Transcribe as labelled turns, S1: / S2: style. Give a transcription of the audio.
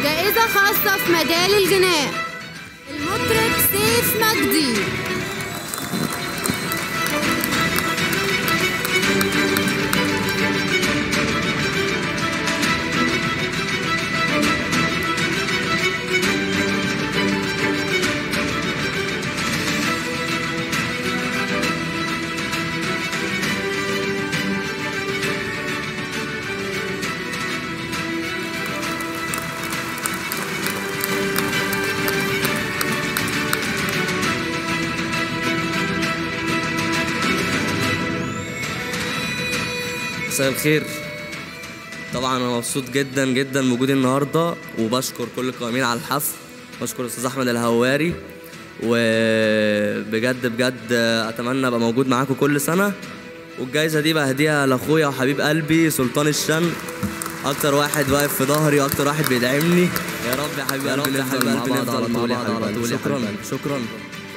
S1: جائزة خاصة في مجال الغناء المطرب سيف مجدي
S2: مساء الخير طبعا انا مبسوط جدا جدا بوجودي النهارده وبشكر كل القائمين على الحفل بشكر الاستاذ احمد الهواري وبجد بجد اتمنى ابقى موجود معاكم كل سنه والجايزه دي بهديها لاخويا وحبيب قلبي سلطان الشن اكتر واحد واقف في ظهري واكتر واحد بيدعمني يا رب يا حبيب قلبي نفضل مع بعض على طول يا حبيب قلبي. شكرا شكرا